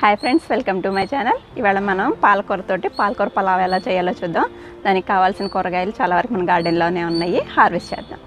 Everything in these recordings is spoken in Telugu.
hi friends welcome to my channel ఇవాళ మనం పాలకూరతోటి పాలకూర పలావ్ ఎలా చేయాలో చూద్దాం దానికి కావాల్సిన కూరగాయలు చాలా వరకు మన గార్డెన్లోనే ఉన్నాయి హార్వెస్ట్ చేద్దాం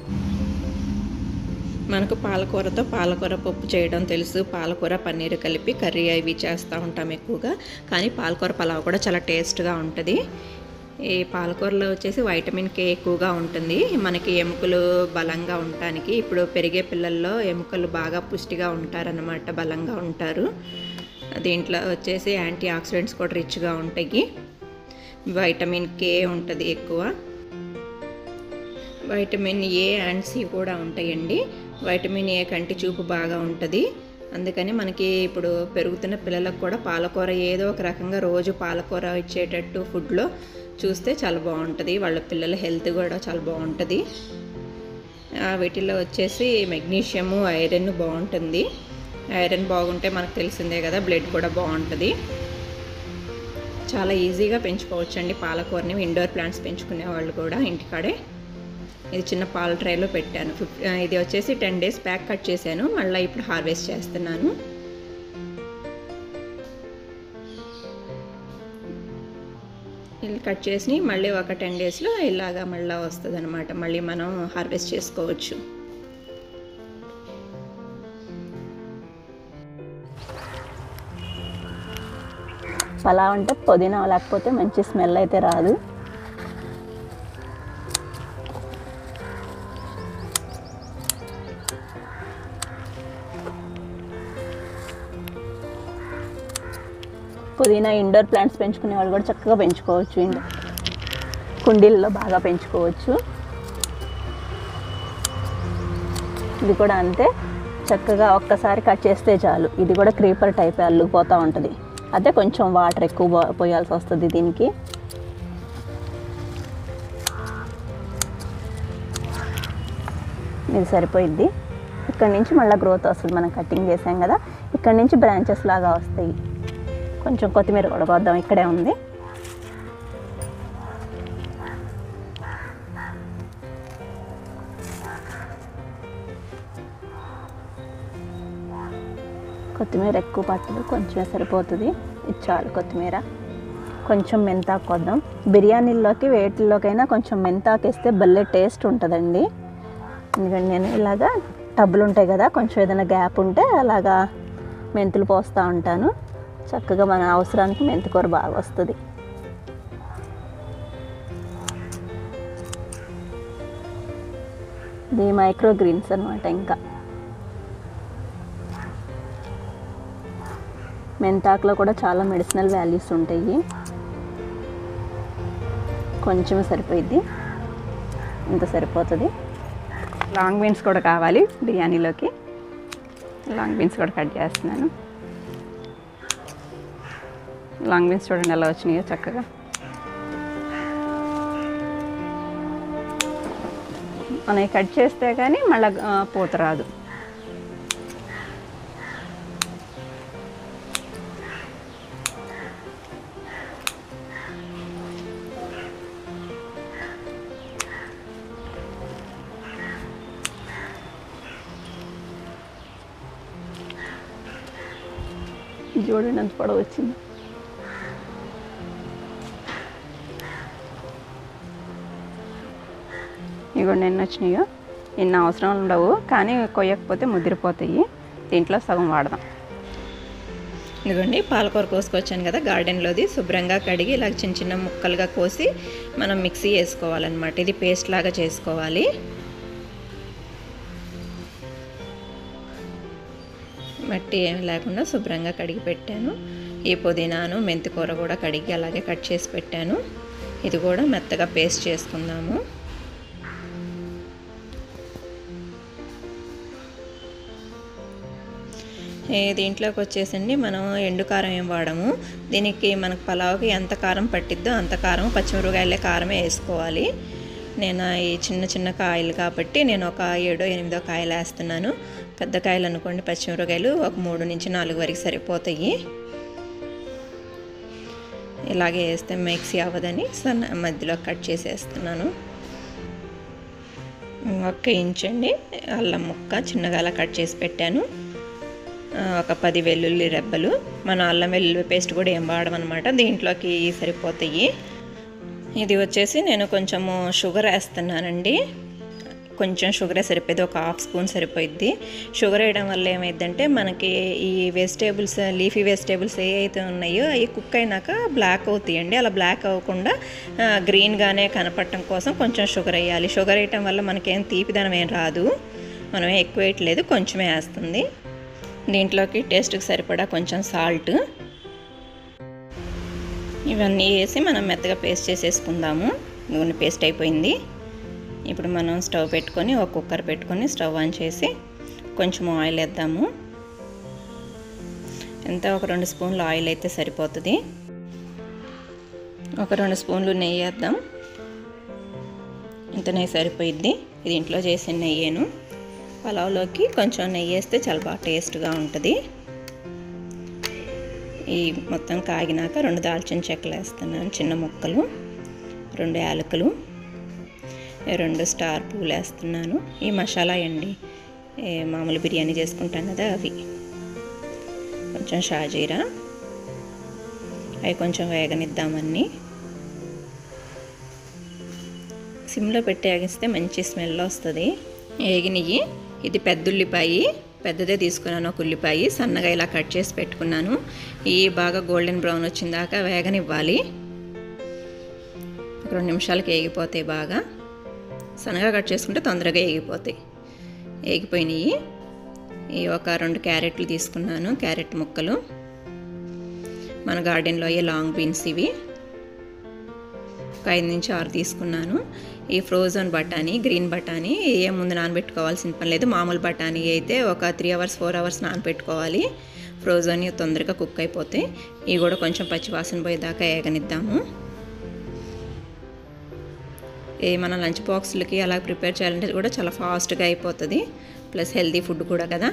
మనకు పాలకూరతో పాలకూర పప్పు చేయడం తెలుసు పాలకూర పన్నీరు కలిపి కర్రీ అవి చేస్తూ ఉంటాం ఎక్కువగా కానీ పాలకూర పలావ్ కూడా చాలా టేస్ట్గా ఉంటుంది ఈ పాలకూరలో వచ్చేసి వైటమిన్ కే ఎక్కువగా ఉంటుంది మనకి ఎముకలు బలంగా ఉండటానికి ఇప్పుడు పెరిగే పిల్లల్లో ఎముకలు బాగా పుష్టిగా ఉంటారన్నమాట బలంగా ఉంటారు దీంట్లో వచ్చేసి యాంటీ ఆక్సిడెంట్స్ కూడా రిచ్గా ఉంటాయి వైటమిన్ కే ఉంటుంది ఎక్కువ వైటమిన్ ఏ అండ్ సి కూడా ఉంటాయండి వైటమిన్ ఏ కంటి చూపు బాగా ఉంటుంది అందుకని మనకి ఇప్పుడు పెరుగుతున్న పిల్లలకు కూడా పాలకూర ఏదో ఒక రకంగా రోజు పాలకూర ఇచ్చేటట్టు ఫుడ్లో చూస్తే చాలా బాగుంటుంది వాళ్ళ పిల్లల హెల్త్ కూడా చాలా బాగుంటుంది ఆ, వీటిల్లో వచ్చేసి మెగ్నీషియము ఐరన్ బాగుంటుంది ఐరన్ బాగుంటే మనకు తెలిసిందే కదా బ్లడ్ కూడా బాగుంటుంది చాలా ఈజీగా పెంచుకోవచ్చండి పాలకూరని ఇండోర్ ప్లాంట్స్ పెంచుకునే వాళ్ళు కూడా ఇంటికాడే ఇది చిన్న పాల ట్రైలో పెట్టాను ఫిఫ్ ఇది వచ్చేసి టెన్ డేస్ ప్యాక్ కట్ చేశాను మళ్ళీ ఇప్పుడు హార్వెస్ట్ చేస్తున్నాను ఇది కట్ చేసి మళ్ళీ ఒక టెన్ డేస్లో ఇలాగా మళ్ళీ వస్తుంది అనమాట మళ్ళీ మనం హార్వెస్ట్ చేసుకోవచ్చు పలావ్ అంటే పుదీనా లేకపోతే మంచి స్మెల్ అయితే రాదు పుదీనా ఇండోర్ ప్లాంట్స్ పెంచుకునే వాళ్ళు కూడా చక్కగా పెంచుకోవచ్చు ఇండోర్ కుండీల్లో బాగా పెంచుకోవచ్చు ఇది కూడా అంతే చక్కగా ఒక్కసారి కట్ చేస్తే చాలు ఇది కూడా క్రీపర్ టైప్ అల్లుకుపోతూ ఉంటుంది అదే కొంచెం వాటర్ ఎక్కువ పో- పోయాల్సి వస్తుంది దీనికి ఇది సరిపోయిద్ది ఇక్కడ నుంచి మళ్ళీ గ్రోత్ వస్తుంది మనం కటింగ్ చేసాం కదా ఇక్కడ నుంచి బ్రాంచెస్ లాగా వస్తాయి కొంచెం కొత్తిమీర కూడా కొద్దాం ఇక్కడే ఉంది కొత్తిమీర ఎక్కువ పట్టదు కొంచెమే సరిపోతుంది ఇది చాలు కొత్తిమీర కొంచెం మెంతాకు కొద్దాం బిర్యానీల్లోకి వేటిల్లోకైనా కొంచెం మెంతాకు వేస్తే భలే టేస్ట్ ఉంటుందండి ఎందుకంటే నేను ఇలాగా టబ్బులు ఉంటాయి కదా కొంచెం ఏదైనా గ్యాప్ ఉంటే అలాగా మెంతులు పోస్తూ ఉంటాను చక్కగా మన అవసరానికి మెంతికూర బాగా వస్తుంది ఇది మైక్రో గ్రీన్స్ అనమాట ఇంకా మెంతాకులో కూడా చాలా మెడిసినల్ వాల్యూస్ ఉంటాయి కొంచెం సరిపోయిద్ది ఇంత సరిపోతుంది లాంగ్ బీన్స్ కూడా కావాలి బిర్యానీలోకి లాంగ్ బీన్స్ కూడా కట్ చేస్తున్నాను లాంగ్ బీన్స్ చూడండి ఎలా వచ్చినాయో చక్కగా మనం కట్ చేస్తే కానీ మళ్ళీ పూత రాదు ఇది చూడండి ఎంత పొడవు వచ్చింది ఇగోండి ఎన్ని వచ్చినాయో ఎన్ని అవసరం ఉండవు కానీ కొయ్యకపోతే ముదిరిపోతాయి దీంట్లో సగం వాడదాం ఇదిగోండి పాలకూర కోసుకొచ్చాను కదా గార్డెన్లోది శుభ్రంగా కడిగి ఇలా చిన్న చిన్న ముక్కలుగా కోసి మనం మిక్సీ వేసుకోవాలన్నమాట ఇది పేస్ట్ లాగా చేసుకోవాలి మట్టి ఏమి లేకుండా శుభ్రంగా కడిగి పెట్టాను ఈ పుదీనాను మెంతికూర కూడా కడిగి అలాగే కట్ చేసి పెట్టాను ఇది కూడా మెత్తగా పేస్ట్ చేసుకుందాము ఈ దీంట్లోకి వచ్చేసండి మనం ఎండు కారం ఏం వాడము దీనికి మనకు పలావ్కి ఎంత కారం పట్టిద్దో అంత కారం పచ్చిమిరపకాయలే కారమే వేసుకోవాలి నేను ఈ చిన్న చిన్న కాయలు కాబట్టి నేను ఒక ఏడో ఎనిమిదో కాయలు వేస్తున్నాను పెద్ద కాయలు అనుకోండి పచ్చిమిరపకాయలు ఒక మూడు నుంచి నాలుగు వరకు సరిపోతాయి ఇలాగే వేస్తే మిక్సీ అవ్వదని సన్న మధ్యలో కట్ చేసేస్తున్నాను ఒక్క ఇంచ్ అండి అల్లం ముక్క చిన్నగా అలా కట్ చేసి పెట్టాను ఆ, ఒక పది వెల్లుల్లి రెబ్బలు మనం అల్లం వెల్లుల్లి పేస్ట్ కూడా ఏం వాడమన్నమాట దీంట్లోకి సరిపోతాయి ఇది వచ్చేసి నేను కొంచెము షుగర్ వేస్తున్నానండి కొంచెం షుగరే సరిపోయింది ఒక హాఫ్ స్పూన్ సరిపోయిద్ది షుగర్ వేయడం వల్ల ఏమైందంటే మనకి ఈ వెజిటేబుల్స్ లీఫీ వెజిటేబుల్స్ ఏ అయితే ఉన్నాయో అవి కుక్ అయినాక బ్లాక్ అవుతాయండి అలా బ్లాక్ అవ్వకుండా ఆ, గ్రీన్గానే కనపడటం కోసం కొంచెం షుగర్ వేయాలి షుగర్ వేయటం వల్ల మనకేం తీపిదనం ఏం రాదు మనం ఎక్కువ వేయట్లేదు కొంచెమే వేస్తుంది దీంట్లోకి టేస్ట్కి సరిపడా కొంచెం సాల్ట్ ఇవన్నీ వేసి మనం మెత్తగా పేస్ట్ చేసేసుకుందాము నూనె పేస్ట్ అయిపోయింది ఇప్పుడు మనం స్టవ్ పెట్టుకొని ఒక కుక్కర్ పెట్టుకొని స్టవ్ ఆన్ చేసి కొంచెం ఆయిల్ వేద్దాము ఎంత ఒక రెండు స్పూన్లు ఆయిల్ అయితే సరిపోతుంది ఒక రెండు స్పూన్లు నెయ్యి వేద్దాం ఇంత నెయ్యి సరిపోయిద్ది ఇది ఇంట్లో చేసిన నెయ్యేను పలావ్లోకి కొంచెం నెయ్యి వేస్తే చాలా బాగా టేస్ట్గా ఉంటుంది ఈ మొత్తం కాగినాక రెండు దాల్చిన చెక్కలు వేస్తున్నాను చిన్న ముక్కలు రెండు యాలకులు రెండు స్టార్ పూలు వేస్తున్నాను ఈ మసాలా అండి ఏ మామూలు బిర్యానీ చేసుకుంటాం కదా అవి కొంచెం షాజీరా అవి కొంచెం వేగనిద్దామని సిమ్లో పెట్టి వేగిస్తే మంచి స్మెల్ వస్తుంది వేగినవి ఇది పెద్ద ఉల్లిపాయ పెద్దదే తీసుకున్నాను ఒక ఉల్లిపాయ సన్నగా ఇలా కట్ చేసి పెట్టుకున్నాను ఇవి బాగా గోల్డెన్ బ్రౌన్ వచ్చిన దాకా వేగనివ్వాలి ఒక రెండు నిమిషాలకి వేగిపోతాయి బాగా సన్నగా కట్ చేసుకుంటే తొందరగా వేగిపోతాయి వేగిపోయినాయి ఈ ఒక రెండు క్యారెట్లు తీసుకున్నాను క్యారెట్ ముక్కలు మన గార్డెన్లో అయ్యే లాంగ్ బీన్స్ ఇవి ఒక ఐదు నుంచి ఆరు తీసుకున్నాను ఈ ఫ్రోజన్ బఠానీ గ్రీన్ బఠానీ ఏ ముందు నానబెట్టుకోవాల్సిన పని లేదు మామూలు బఠానీ అయితే ఒక త్రీ అవర్స్ ఫోర్ అవర్స్ నానబెట్టుకోవాలి ఫ్రోజన్ తొందరగా కుక్ అయిపోతాయి ఇవి కూడా కొంచెం పచ్చివాసన పోయేదాకా ఏగనిద్దాము ఏ మన లంచ్ బాక్స్లకి అలా ప్రిపేర్ చేయాలంటే కూడా చాలా ఫాస్ట్గా అయిపోతుంది ప్లస్ హెల్తీ ఫుడ్ కూడా కదా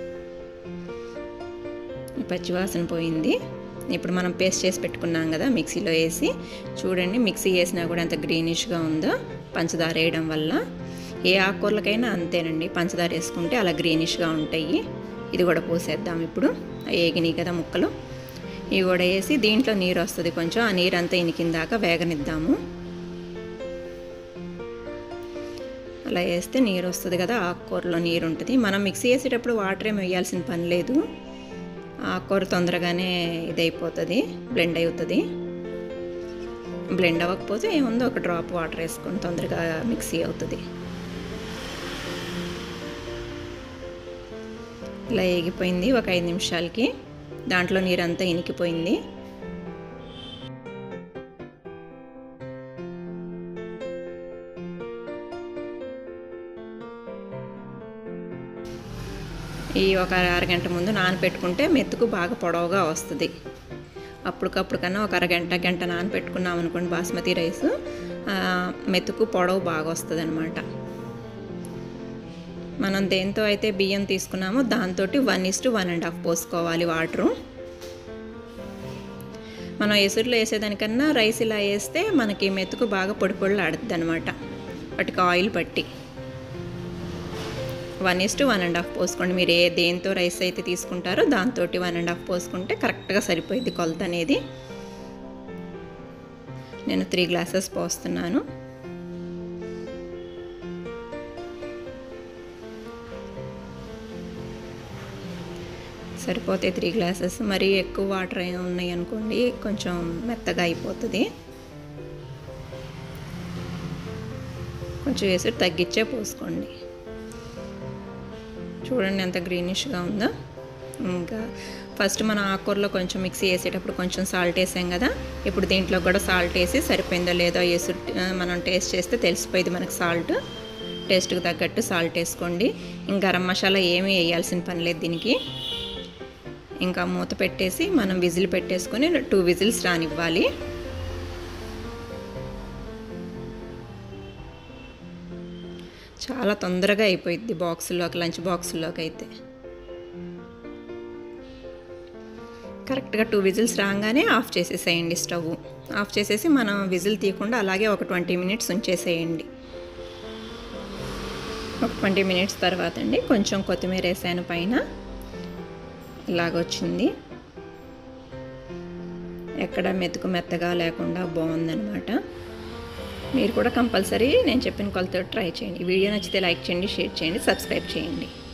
ఈ పచ్చివాసన పోయింది ఇప్పుడు మనం పేస్ట్ చేసి పెట్టుకున్నాం కదా మిక్సీలో వేసి చూడండి మిక్సీ వేసినా కూడా ఎంత గ్రీనిష్గా ఉందో పంచదార వేయడం వల్ల ఏ ఆకుకూరలకైనా అంతేనండి పంచదార వేసుకుంటే అలా గ్రీనిష్గా ఉంటాయి ఇది కూడా పోసేద్దాం ఇప్పుడు వేగినాయి కదా ముక్కలు ఇవి కూడా వేసి దీంట్లో నీరు వస్తుంది కొంచెం ఆ నీరు అంతా ఇనికిందాక వేగనిద్దాము అలా వేస్తే నీరు వస్తుంది కదా ఆకుకూరలో నీరు ఉంటుంది మనం మిక్సీ వేసేటప్పుడు వాటర్ ఏమి వేయాల్సిన పని లేదు ఆకుకూర తొందరగానే ఇదైపోతుంది బ్లెండ్ అవుతుంది బ్లెండ్ అవ్వకపోతే ఏముందో ఒక డ్రాప్ వాటర్ వేసుకొని తొందరగా మిక్సీ అవుతుంది ఇలా ఏగిపోయింది ఒక ఐదు నిమిషాలకి దాంట్లో నీరంతా ఇనికిపోయింది ఈ ఒక అరగంట ముందు నానపెట్టుకుంటే మెతుకు బాగా పొడవుగా వస్తుంది అప్పటికప్పుడు కన్నా ఒక అరగంట గంట నానపెట్టుకున్నాం అనుకోండి బాస్మతి రైస్ ఆ, మెతుకు పొడవు బాగా వస్తుంది అనమాట మనం దేంతో అయితే బియ్యం తీసుకున్నామో దాంతో one is to one and half పోసుకోవాలి వాటరు మనం ఎసురులో వేసేదానికన్నా రైస్ ఇలా వేస్తే మనకి మెతుకు బాగా పొడి పొడిలు ఆడుతుంది అనమాట వాటికి ఆయిల్ పట్టి one is to one and half పోసుకోండి మీరు ఏ దేంతో రైస్ అయితే తీసుకుంటారో దాంతో వన్ అండ్ హాఫ్ పోసుకుంటే కరెక్ట్గా సరిపోయింది కొలత అనేది నేను త్రీ గ్లాసెస్ పోస్తున్నాను సరిపోతే త్రీ గ్లాసెస్ మరీ ఎక్కువ వాటర్ ఉన్నాయి అనుకోండి కొంచెం మెత్తగా అయిపోతుంది కొంచెం వేసి తగ్గించే పోసుకోండి చూడండి ఎంత గ్రీనిష్గా ఉందో ఇంకా ఫస్ట్ మనం ఆకుకూరలో కొంచెం మిక్సీ వేసేటప్పుడు కొంచెం సాల్ట్ వేసాం కదా ఇప్పుడు దీంట్లో కూడా సాల్ట్ వేసి సరిపోయిందో లేదో వేసి మనం టేస్ట్ చేస్తే తెలిసిపోయింది మనకు సాల్ట్ టేస్ట్కి తగ్గట్టు సాల్ట్ వేసుకోండి ఇంకా గరం మసాలా ఏమీ వేయాల్సిన పని లేదు దీనికి ఇంకా మూత పెట్టేసి మనం విజిల్ పెట్టేసుకొని టూ విజిల్స్ రానివ్వాలి చాలా తొందరగా అయిపోయింది బాక్సుల్లోకి లంచ్ బాక్సుల్లోకి అయితే కరెక్ట్గా టూ విజిల్స్ రాగానే ఆఫ్ చేసేసేయండి స్టవ్ ఆఫ్ చేసేసి మనం విజిల్ తీయకుండా అలాగే ఒక ట్వంటీ మినిట్స్ ఉంచేసేయండి ఒక ట్వంటీ మినిట్స్ తర్వాత అండి కొంచెం కొత్తిమీర వేసాను పైన ఇలాగొచ్చింది ఎక్కడ మెతుకు మెత్తగా లేకుండా బాగుందనమాట మీరు కూడా కంపల్సరీ నేను చెప్పిన కొలత ట్రై చేయండి ఈ వీడియో నచ్చితే లైక్ చేయండి షేర్ చేయండి సబ్స్క్రైబ్ చేయండి